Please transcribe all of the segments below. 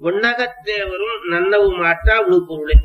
விண்ணகத்தேவரும் நன்னவு மாட்டா விழுப்பொருளே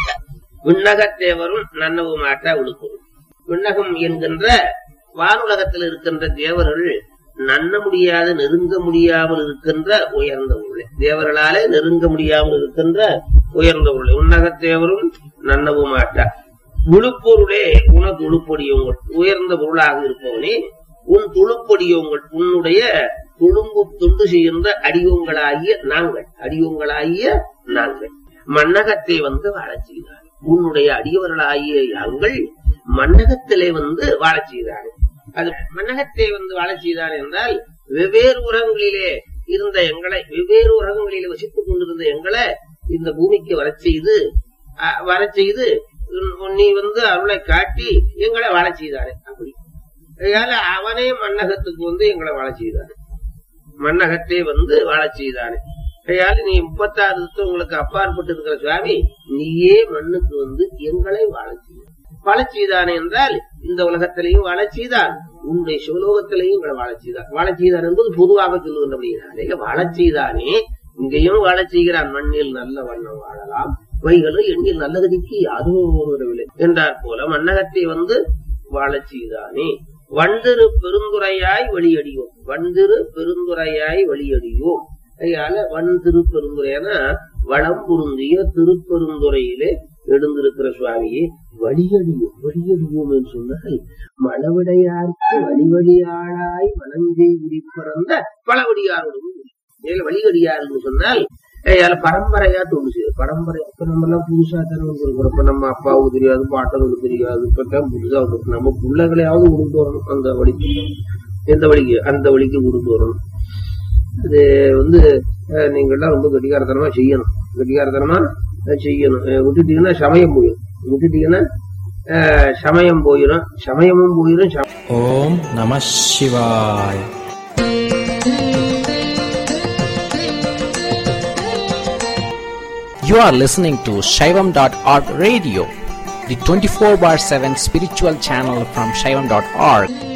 விண்ணகத்தேவரும் நன்னவு மாட்டா விழுப்பொருள் விண்ணகம் என்கின்ற வானுலகத்தில் இருக்கின்ற தேவர்கள் நன்ன முடியாத நெருங்க முடியாமல் இருக்கின்ற உயர்ந்த உருளை தேவர்களாலே நெருங்க முடியாமல் இருக்கின்ற உயர்ந்த உருளை உன்னகத்தேவரும் நன்னவு மாட்டா விழுப்பொருளே உனக்கு உழுப்பொடியவங்கள் உயர்ந்த பொருளாக இருப்பவனே உன் துளுப்பொடியவங்கள் உன்னுடைய துளும்பு துண்டு செய்கின்ற அடியோங்களாகிய நாங்கள் அடியோங்களாகிய நாங்கள் மன்னகத்தை வந்து வாழச் செய்தார் உன்னுடைய அடியவர்களாகிய நாங்கள் மன்னகத்திலே வந்து வாழச் செய்தார்கள் அது மன்னகத்தை வந்து வாழச் செய்தார் என்றால் வெவ்வேறு உலகங்களிலே இருந்த எங்களை வெவ்வேறு உலகங்களிலே வசித்துக் கொண்டிருந்த எங்களை இந்த பூமிக்கு வரச் செய்து அஹ், வரச் செய்து உன்- நீ வந்து அருளை காட்டி எங்களை வாழச் செய்தாரு அப்படி அதனால அவனே மன்னகத்துக்கு வந்து எங்களை வாழச் செய்தாரு மன்னகத்தை வந்து வாழச் செய்தாரு அதனால நீ முப்பத்தாறு உங்களுக்கு அப்பாற்பட்டு இருக்கிற சுவாமி நீயே மண்ணுக்கு வந்து எங்களை வாழச் செய்தார் வாழச் செய்தான் என்றால் இந்த உலகத்திலையும் வாழச் செய்தான் உன்னுடைய சிவலோகத்திலையும் எங்களை வாழச் செய்தார் வாழச் செய்தார் என்பது பொதுவாக சொல்லுகின்றபடியாலே வாழச் செய்தானே இங்கேயும் வாழச் செய்கிறான் மண்ணில் நல்ல வண்ணம் வாழலாம் வைகளும் எண்ணில் நல்ல கதிக்கு அதுவும் வரவில்லை என்றார் போல மன்னகத்தை வந்து வாழச் செய்தானே வண்டிரு பெருந்துரையாய் வெளியடியோம் வண்டிரு பெருந்துரையாய் வெளியடியோம் அதனால வன் திருப்பெருந்துரையான வளம் பொருந்திய திருப்பெருந்துறையிலே எழுந்திருக்கிற சுவாமியே வழியடியோம் வழியடியோம் என்று சொன்னால் மழவிடையார்க்கு வழிவழியாளாய் மனஞ்சை பிறந்த பழவடியாரோடும் இதுல வழிகடியார் என்று சொன்னால் ஏயால பரம்பரையா தொண்டு செய்யும் பரம்பரை இப்ப நம்ம எல்லாம் புதுசா தானே வந்துருக்கிறோம் இப்ப நம்ம அப்பாவுக்கு தெரியாது பாட்டனுக்கு தெரியாது இப்பதான் புதுசா வந்து நம்ம பிள்ளைகளையாவது உருண்டு வரணும் அந்த வழிக்கு எந்த வழிக்கு அந்த வழிக்கு உருண்டு வரணும் இது வந்து அஹ், நீங்கெல்லாம் ரொம்ப கெட்டிகாரத்தனமா செய்யணும் கெட்டிகாரத்தனமா அஹ், செய்யணும் அஹ், விட்டுட்டீங்கன்னா சமயம் போயிடும் விட்டுட்டீங்கன்னா அஹ், சமயம் போயிடும் சமயமும் போயிடும் சம- ஓம் நம சிவாய் You are listening to Shaivam.org radio, the 24 bar 7 spiritual channel from Shaivam.org.